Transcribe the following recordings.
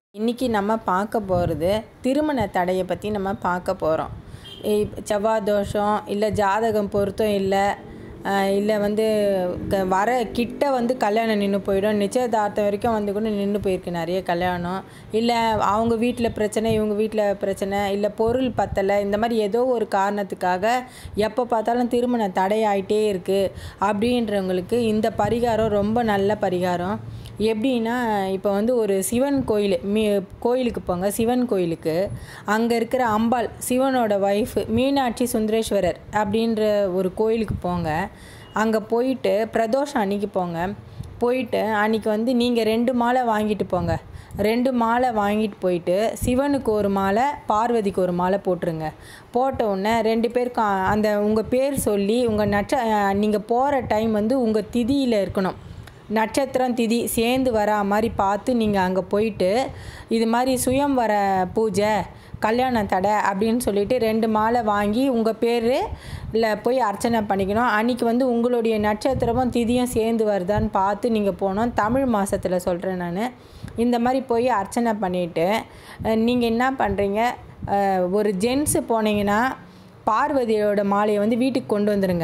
இன்றைக்கி நம்ம பார்க்க போகிறது திருமண தடையை பற்றி நம்ம பார்க்க போகிறோம் செவ்வாய் தோஷம் இல்லை ஜாதகம் பொருத்தம் இல்லை இல்லை வந்து க- வர கிட்ட வந்து கல்யாணம் நின்று போயிடும் நிச்சயதார்த்தம் வரைக்கும் வந்து கூட நின்று போயிருக்கு நிறைய கல்யாணம் இல்லை அவங்க வீட்டில் பிரச்சனை இவங்க வீட்டில் பிரச்சனை இல்லை பொருள் பத்தலை இந்த மாதிரி ஏதோ ஒரு காரணத்துக்காக எப்போ பார்த்தாலும் திருமண தடையாயிட்டே இருக்குது அப்படின்றவங்களுக்கு இந்த பரிகாரம் ரொம்ப நல்ல பரிகாரம் எப்படின்னா இப்போ வந்து ஒரு சிவன் கோயில் மீ கோயிலுக்கு போங்க சிவன் கோயிலுக்கு அங்கே இருக்கிற அம்பாள் சிவனோட ஒய்ஃபு மீனாட்சி சுந்தரேஸ்வரர் அப்படின்ற ஒரு கோயிலுக்கு போங்க அங்கே போயிட்டு பிரதோஷம் அன்னைக்கு போங்க போயிட்டு அன்னைக்கு வந்து நீங்கள் ரெண்டு மாலை வாங்கிட்டு போங்க ரெண்டு மாலை வாங்கிட்டு போயிட்டு சிவனுக்கு ஒரு மாலை பார்வதிக்கு ஒரு மாலை போட்டுருங்க போட்ட உடனே ரெண்டு பேருக்கும் அந்த உங்கள் பேர் சொல்லி உங்கள் நட்ச நீங்கள் போகிற டைம் வந்து உங்கள் திதியில் இருக்கணும் நட்சத்திரம் திதி சேர்ந்து வரா மாதிரி பார்த்து நீங்கள் அங்கே போயிட்டு இது மாதிரி சுயம் வர பூஜை கல்யாண தடை அப்படின்னு சொல்லிட்டு ரெண்டு மாலை வாங்கி உங்கள் பேரில் போய் அர்ச்சனை பண்ணிக்கணும் அன்றைக்கி வந்து உங்களுடைய நட்சத்திரமும் திதியும் சேர்ந்து வருதான்னு பார்த்து நீங்கள் போகணும் தமிழ் மாதத்தில் சொல்கிறேன் நான் இந்த மாதிரி போய் அர்ச்சனை பண்ணிவிட்டு நீங்கள் என்ன பண்ணுறீங்க அஹ், ஒரு ஜென்ஸு போனீங்கன்னா பார்வதியோட மாலையை வந்து வீட்டுக்கு கொண்டு வந்துடுங்க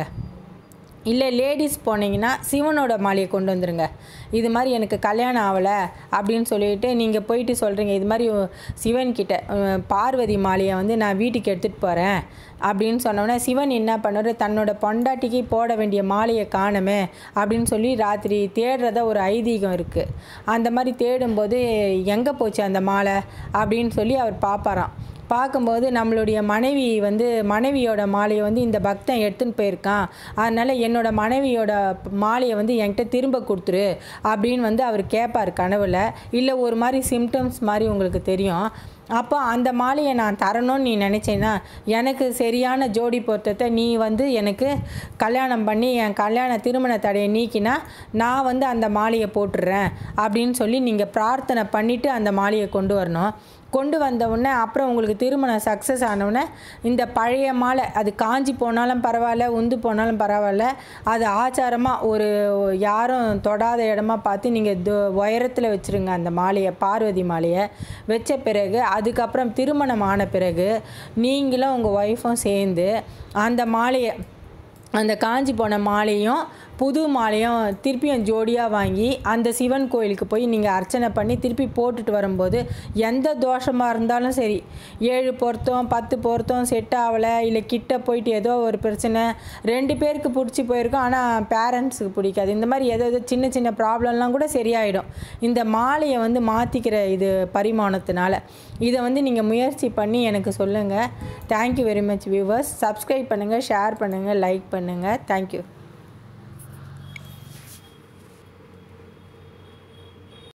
இல்லை லேடிஸ் போனீங்கன்னா சிவனோட மாலையை கொண்டு வந்துருங்க இது மாதிரி எனக்கு கல்யாணம் ஆகலை அப்படின்னு சொல்லிட்டு நீங்கள் போயிட்டு சொல்கிறீங்க இது மாதிரி சிவன்கிட்ட அஹ், பார்வதி மாலையை வந்து நான் வீட்டுக்கு எடுத்துகிட்டு போகிறேன் அப்படின்னு சொன்னோன்னே சிவன் என்ன பண்ணுவார் தன்னோட பொண்டாட்டிக்கு போட வேண்டிய மாலையை காணுமே அப்படின்னு சொல்லி ராத்திரி தேடுறதா ஒரு ஐதீகம் இருக்குது அந்த மாதிரி தேடும்போது எங்கே போச்சு அந்த மாலை அப்படின்னு சொல்லி அவர் பார்ப்பாராம் பார்க்கும்போது நம்மளுடைய மனைவி வந்து மனைவியோட மாலையை வந்து இந்த பக்தன் எடுத்துன்னு போயிருக்கான் அதனால் என்னோட மனைவியோட மாலையை வந்து என்கிட்ட திரும்ப கொடுத்துரு அப்படின்னு வந்து அவர் கேட்பார் கனவுல இல்லை ஒரு மாதிரி சிம்டம்ஸ் மாதிரி உங்களுக்கு தெரியும் அப்போ அந்த மாலையை நான் தரணும்னு நீ நினச்சேன்னா எனக்கு சரியான ஜோடி பொருத்தத்தை நீ வந்து எனக்கு கல்யாணம் பண்ணி என் கல்யாண திருமண தடையை நீக்கினா நான் வந்து அந்த மாலையை போட்டுடுறேன் அப்படின்னு சொல்லி நீங்கள் பிரார்த்தனை பண்ணிவிட்டு அந்த மாலையை கொண்டு வரணும் கொண்டு வந்த உடனே அப்புறம் உங்களுக்கு திருமணம் சக்ஸஸ் ஆனவுடனே இந்த பழைய மாலை அது காஞ்சி போனாலும் பரவாயில்ல உந்து போனாலும் பரவாயில்ல அது ஆச்சாரமாக ஒரு யாரும் தொடாத இடமா பார்த்து நீங்கள் உயரத்தில் வச்சுருங்க அந்த மாலையை பார்வதி மாலையை வச்ச பிறகு அதுக்கப்புறம் திருமணம் ஆன பிறகு நீங்களும் உங்கள் ஒய்ஃபும் சேர்ந்து அந்த மாலையை அந்த காஞ்சி போன மாலையும் புது மாலையும் திருப்பியும் ஜோடியாக வாங்கி அந்த சிவன் கோயிலுக்கு போய் நீங்கள் அர்ச்சனை பண்ணி திருப்பி போட்டுட்டு வரும்போது எந்த தோஷமாக இருந்தாலும் சரி ஏழு பொருத்தம் பத்து பொருத்தம் செட் ஆகலை இல்லை கிட்ட போயிட்டு ஏதோ ஒரு பிரச்சனை ரெண்டு பேருக்கு பிடிச்சி போயிருக்கோம் ஆனால் பேரண்ட்ஸுக்கு பிடிக்காது இந்த மாதிரி ஏதோ ஏதோ சின்ன சின்ன ப்ராப்ளம்லாம் கூட சரியாயிடும் இந்த மாலையை வந்து மாற்றிக்கிற இது பரிமாணத்தினால இதை வந்து நீங்கள் முயற்சி பண்ணி எனக்கு சொல்லுங்கள் thank you very much viewers subscribe பண்ணுங்கள் ஷேர் பண்ணுங்கள் லைக் பண்ணுங்கள் தேங்க்யூ